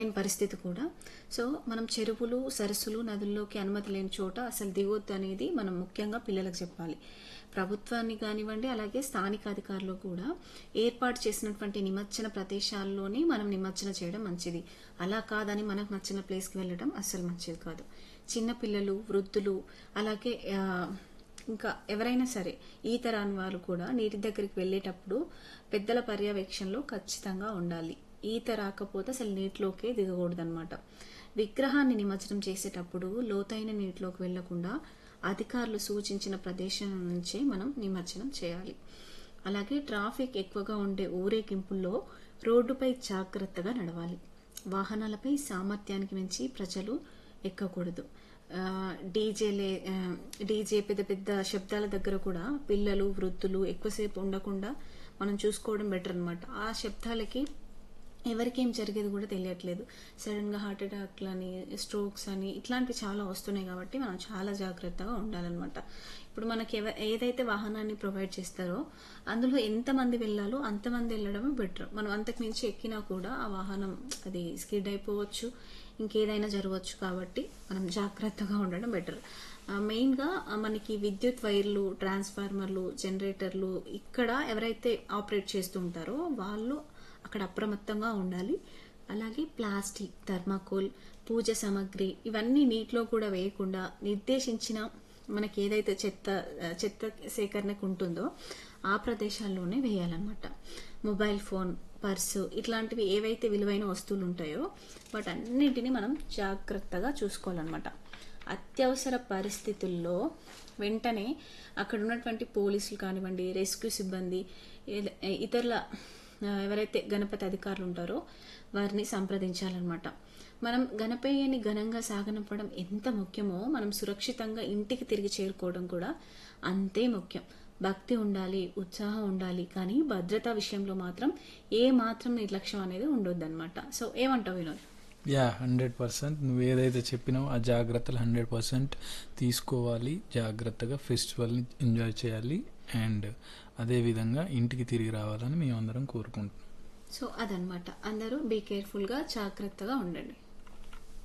లేని పరిస్థితి కూడా సో మనం చెరువులు సరస్సులు నదుల్లోకి అనుమతి లేని చోట అసలు దిగొద్దు అనేది మనం ముఖ్యంగా పిల్లలకు చెప్పాలి ప్రభుత్వాన్ని కానివ్వండి అలాగే స్థానిక అధికారులు కూడా ఏర్పాటు చేసినటువంటి నిమజ్జన ప్రదేశాల్లోనే మనం నిమజ్జన చేయడం మంచిది అలా కాదని మనకు నచ్చిన ప్లేస్కి వెళ్ళడం అస్సలు మంచిది కాదు చిన్నపిల్లలు వృద్ధులు అలాగే ఆ, ఇంకా ఎవరైనా సరే ఈత రాని వాళ్ళు కూడా నీటి దగ్గరికి వెళ్ళేటప్పుడు పెద్దల పర్యవేక్షణలో ఖచ్చితంగా ఉండాలి ఈత రాకపోతే అసలు నీటిలోకే దిగకూడదన్నమాట విగ్రహాన్ని నిమజ్జనం చేసేటప్పుడు లోతైన నీటిలోకి వెళ్లకుండా అధికారులు సూచించిన ప్రదేశం నుంచే మనం నిమజ్జనం చేయాలి అలాగే ట్రాఫిక్ ఎక్కువగా ఉండే ఊరేగింపుల్లో రోడ్డుపై జాగ్రత్తగా నడవాలి వాహనాలపై సామర్థ్యానికి మించి ప్రజలు ఎక్కకూడదు ఆ, డీజేలే ఆ, డీజే పెద్ద పెద్ద శబ్దాల దగ్గర కూడా పిల్లలు వృద్ధులు ఎక్కువసేపు ఉండకుండా మనం చూసుకోవడం బెటర్ అనమాట ఆ శబ్దాలకి ఎవరికి ఏం జరిగేది కూడా తెలియట్లేదు సడన్ గా హార్ట్ అటాక్లని స్ట్రోక్స్ అని ఇట్లాంటివి చాలా వస్తున్నాయి కాబట్టి మనం చాలా జాగ్రత్తగా ఉండాలన్నమాట ఇప్పుడు మనకి ఎవ ఏదైతే వాహనాన్ని ప్రొవైడ్ చేస్తారో అందులో ఎంతమంది వెళ్ళాలో అంతమంది వెళ్ళడమే బెటర్ మనం అంతకు మించి ఎక్కినా కూడా ఆ వాహనం అది స్కిడ్ అయిపోవచ్చు ఇంకేదైనా జరగవచ్చు కాబట్టి మనం జాగ్రత్తగా ఉండడం బెటర్ మెయిన్గా మనకి విద్యుత్ వైర్లు ట్రాన్స్ఫార్మర్లు జనరేటర్లు ఇక్కడ ఎవరైతే ఆపరేట్ చేస్తూ ఉంటారో వాళ్ళు అక్కడ అప్రమత్తంగా ఉండాలి అలాగే ప్లాస్టిక్ థర్మాకోల్ పూజ సామాగ్రి ఇవన్నీ నీటిలో కూడా వేయకుండా నిర్దేశించిన మనకి ఏదైతే చెత్త చెత్త సేకరణకు ఉంటుందో ఆ ప్రదేశాల్లోనే వేయాలన్నమాట మొబైల్ ఫోన్ పర్సు ఇట్లాంటివి ఏవైతే విలువైన వస్తువులు ఉంటాయో వాటన్నింటినీ మనం జాగ్రత్తగా చూసుకోవాలన్నమాట అత్యవసర పరిస్థితుల్లో వెంటనే అక్కడ ఉన్నటువంటి పోలీసులు కానివ్వండి రెస్క్యూ సిబ్బంది ఏద- ఇతరుల ఆ, ఎవరైతే గణపతి అధికారులు ఉంటారో వారిని సంప్రదించాలన్నమాట మనం గణపయ్యని ఘనంగా సాగనంపడం ఎంత ముఖ్యమో మనం సురక్షితంగా ఇంటికి తిరిగి చేరుకోవడం కూడా అంతే ముఖ్యం భక్తి ఉండాలి ఉత్సాహం ఉండాలి కానీ భద్రతా విషయంలో మాత్రం ఏ మాత్రం నిర్లక్ష్యం అనేది ఉండొద్దన్నమాట సో ఏమంటావు వినోద్ యా హండ్రెడ్ పర్సెంట్ నువ్వు ఏదైతే చెప్పినావో ఆ జాగ్రత్తలు హండ్రెడ్ పర్సెంట్ తీసుకోవాలి జాగ్రత్తగా ఫెస్టివల్ని ఎంజాయ్ చేయాలి అండ్ అదేవిధంగా ఇంటికి తిరిగి రావాలని మేమందరం కోరుకుంటున్నాం సో అదనమాట అందరూ బీ కేర్ఫుల్గా జాగ్రత్తగా ఉండండి